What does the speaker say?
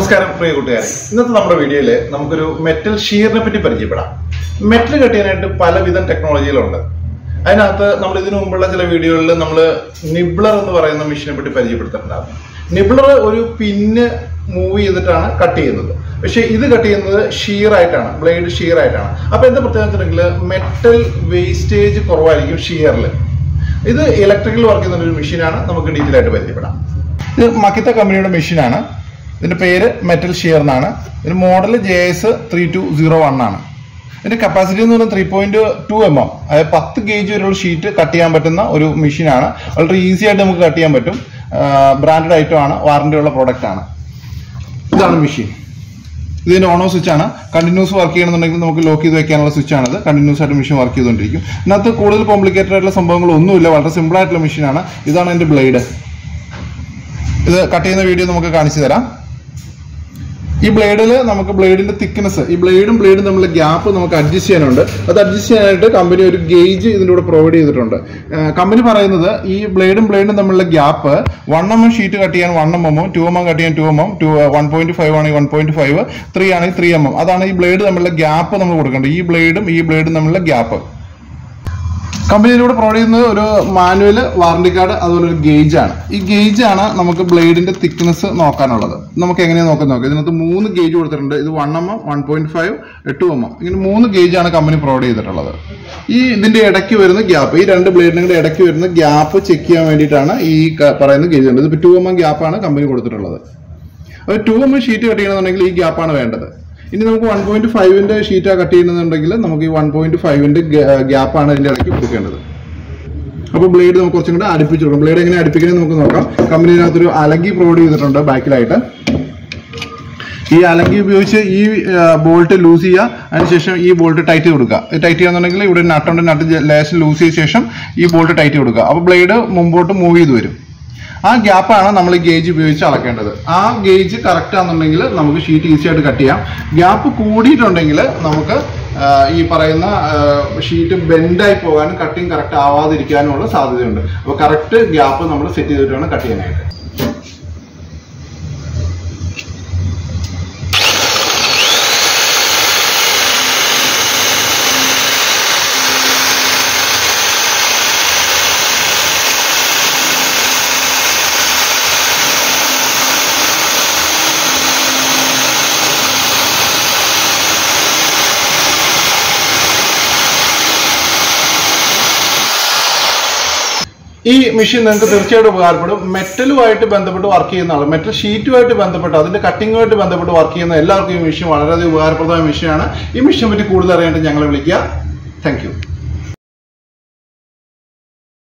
നമസ്കാരം പ്രിയ കൂട്ടുകാരെ ഇന്നത്തെ നമ്മുടെ വീഡിയോയില് നമുക്കൊരു മെറ്റൽ ഷീറിനെ പറ്റി പരിചയപ്പെടാം മെറ്റൽ കട്ട് ചെയ്യാനായിട്ട് പലവിധം ടെക്നോളജികളുണ്ട് അതിനകത്ത് നമ്മൾ ഇതിനു മുമ്പുള്ള ചില വീഡിയോകളിൽ നമ്മൾ നിബ്ലർ എന്ന് പറയുന്ന മെഷീനെ പറ്റി പരിചയപ്പെടുത്തിട്ടുണ്ടാകും നിബ്ലർ ഒരു പിന്ന് മൂവ് ചെയ്തിട്ടാണ് കട്ട് ചെയ്യുന്നത് പക്ഷെ ഇത് കട്ട് ചെയ്യുന്നത് ഷീർ ആയിട്ടാണ് ബ്ലേഡ് ഷീർ ആയിട്ടാണ് അപ്പൊ എന്താ പ്രത്യേകത വെച്ചിട്ടുണ്ടെങ്കിൽ മെറ്റൽ വേസ്റ്റേജ് കുറവായിരിക്കും ഷീയറിൽ ഇത് ഇലക്ട്രിക്കൽ വർക്ക് ചെയ്യുന്ന ഒരു മെഷീനാണ് നമുക്ക് ഡീറ്റെയിൽ ആയിട്ട് പരിചയപ്പെടാം ഇത് മക്കിത്ത കമ്പനിയുടെ മെഷീനാണ് ഇതിന്റെ പേര് മെറ്റൽ ഷിയർ എന്നാണ് ഇതിന്റെ model J S three two zero one ആണ് ഇതിന്റെ കപ്പാസിറ്റി എന്ന് പറയുന്നത് three point two M M അതായത് പത്ത് ഗേജ് വരെയുള്ള ഷീറ്റ് കട്ട് ചെയ്യാൻ പറ്റുന്ന ഒരു മെഷീനാണ് വളരെ ഈസി ആയിട്ട് നമുക്ക് കട്ട് ചെയ്യാൻ പറ്റും ബ്രാൻഡഡ് ഐറ്റം ആണ് വാറന്റി ഉള്ള പ്രോഡക്റ്റ് ആണ് ഇതാണ് മെഷീൻ ഇതിന്റെ ഓണോ സ്വിച്ച് ആണ് കണ്ടിന്യൂസ് വർക്ക് ചെയ്യണമെന്നുണ്ടെങ്കിൽ നമുക്ക് ലോക്ക് ചെയ്ത് വെക്കാനുള്ള സ്വിച്ച് ആണിത് കണ്ടിന്യൂസ് ആയിട്ട് മെഷീൻ വർക്ക് ചെയ്തുകൊണ്ടിരിക്കും ഇതിനകത്ത് കൂടുതൽ കോംപ്ലിക്കേറ്റഡ് ആയിട്ടുള്ള സംഭവങ്ങളൊന്നുമില്ല വളരെ സിമ്പിൾ ആയിട്ടുള്ള മെഷീനാണ് ഇതാണ് എന്റെ ബ്ലേഡ് ഇത് കട്ട് ചെയ്യുന്ന വീഡിയോ നമുക്ക് കാണിച്ചു തരാം ഈ ബ്ലേഡിൽ നമുക്ക് ബ്ലേഡിന്റെ തിക്നെസ് ഈ ബ്ലേഡും ബ്ലേഡും തമ്മിലുള്ള ഗ്യാപ്പ് നമുക്ക് അഡ്ജസ്റ്റ് ചെയ്യാനുണ്ട് അത് അഡ്ജസ്റ്റ് ചെയ്യാനായിട്ട് കമ്പനി ഒരു ഗേജ് ഇതിന്റെ കൂടെ പ്രൊവൈഡ് ചെയ്തിട്ടുണ്ട് കമ്പനി പറയുന്നത് ഈ ബ്ലേഡും ബ്ലേഡും തമ്മിലുള്ള gap one M M sheet cut ചെയ്യാൻ വൺ എം എമ്മും ടു എം എം കട്ട് ചെയ്യാൻ two M M two one point five ആണെങ്കിൽ വൺ പോയിന്റ് ഫൈവ് ത്രീ ആണെങ്കിൽ ത്രീ എം എം അതാണ് ഈ ബ്ലേഡ് തമ്മിലുള്ള ഗ്യാപ്പ് നമ്മൾ കൊടുക്കേണ്ടത് ഈ ബ്ലേഡും ഈ ബ്ലേഡും തമ്മിലുള്ള ഗ്യാപ്പ് കമ്പനിയിലൂടെ പ്രൊവൈഡ് ചെയ്യുന്നത് ഒരു മാനുവൽ വാറണ്ടി കാർഡ് അതുപോലെ ഒരു ഗേജ് ആണ് ഈ ഗേജ് ആണ് നമുക്ക് ബ്ലേഡിന്റെ തിക്നെസ് നോക്കാനുള്ളത് നമുക്ക് എങ്ങനെയാ നോക്കാൻ നോക്കാം ഇതിനകത്ത് മൂന്ന് ഗേജ് കൊടുത്തിട്ടുണ്ട് ഇത് one M M one point five two M M ഇങ്ങനെ മൂന്ന് ഗേജ് ആണ് കമ്പനി പ്രൊവൈഡ് ചെയ്തിട്ടുള്ളത് ഈ ഇതിന്റെ ഇടയ്ക്ക് വരുന്ന ഗ്യാപ്പ് ഈ രണ്ട് ബ്ലേഡിനും കൂടെ ഇടയ്ക്ക് വരുന്ന ഗ്യാപ്പ് ചെക്ക് ചെയ്യാൻ വേണ്ടിയിട്ടാണ് ഈ ക- പറയുന്ന ഗേജ് ഉണ്ട് ഇതിപ്പോൾ ടു എം എം ഗ്യാപ്പാണ് കമ്പനി കൊടുത്തിട്ടുള്ളത് അപ്പോൾ two M M sheet cut ചെയ്യണമെന്നുണ്ടെങ്കിൽ ഈ ഗ്യാപ്പാണ് വേണ്ടത് ഇനി നമുക്ക് വൺ പോയിന്റ് ഫൈവിന്റെ ഷീറ്റാണ് കട്ട് ചെയ്യുന്നുണ്ടെങ്കിൽ നമുക്ക് ഈ വൺ പോയിന്റ് ഫൈവിന്റെ ഗ്യാപ്പാണ് ഇതിന്റെ ഇടയ്ക്ക് കൊടുക്കേണ്ടത് അപ്പോൾ ബ്ലേഡ് നമുക്ക് കുറച്ചും കൂടെ അടുപ്പിച്ചു കൊടുക്കാം ബ്ലേഡ് എങ്ങനെ അടുപ്പിക്കണേ നമുക്ക് നോക്കാം കമ്പനിനകത്തൊരു അലങ്കി പ്രൊവൈഡ് ചെയ്തിട്ടുണ്ട് ബാക്കിലായിട്ട് ഈ അലങ്കി ഉപയോഗിച്ച് ഈ ബോൾട്ട് ലൂസ് ചെയ്യുക അതിനുശേഷം ഈ ബോൾട്ട് ടൈറ്റ് ചെയ്ത് കൊടുക്കുക ടൈറ്റ് ചെയ്യാന്നുണ്ടെങ്കിൽ ഇവിടെ നട്ടുണ്ട് നട്ട് ലേശം ലൂസ് ചെയ്ത ശേഷം ഈ ബോൾട്ട് ടൈറ്റ് ചെയ്ത് കൊടുക്കുക അപ്പോൾ ബ്ലേഡ് മുമ്പോട്ട് മൂവ് ചെയ്ത് വരും ആ ഗ്യാപ്പാണ് നമ്മൾ ഈ ഗേജ് ഉപയോഗിച്ച് അളക്കേണ്ടത് ആ ഗേജ് കറക്റ്റ് ആണെന്നുണ്ടെങ്കിൽ നമുക്ക് ഷീറ്റ് ഈസി ആയിട്ട് കട്ട് ചെയ്യാം ഗ്യാപ്പ് കൂടിയിട്ടുണ്ടെങ്കിൽ നമുക്ക് ആ, ഈ പറയുന്ന ഷീറ്റ് ബെൻഡായി പോകാനും കട്ടിങ് കറക്റ്റ് ആവാതിരിക്കാനുമുള്ള സാധ്യതയുണ്ട് അപ്പോൾ കറക്റ്റ് ഗ്യാപ്പ് നമ്മൾ സെറ്റ് ചെയ്തിട്ട് വേണം കട്ട് ചെയ്യാനായിട്ട് ഈ മെഷീൻ നിങ്ങൾക്ക് തീർച്ചയായിട്ടും ഉപകാരപ്പെടും മെറ്റലുമായിട്ട് ബന്ധപ്പെട്ട് വർക്ക് ചെയ്യുന്ന ആൾ മെറ്റൽ ഷീറ്റുമായിട്ട് ബന്ധപ്പെട്ട് അതിന്റെ കട്ടിങ്ങുമായിട്ട് ബന്ധപ്പെട്ട് വർക്ക് ചെയ്യുന്ന എല്ലാവർക്കും ഈ മെഷീൻ വളരെയധികം ഉപകാരപ്രദമായ മെഷീനാണ് ഈ മെഷീനെ പറ്റി കൂടുതൽ അറിയാനായിട്ട് ഞങ്ങളെ വിളിക്കുക താങ്ക്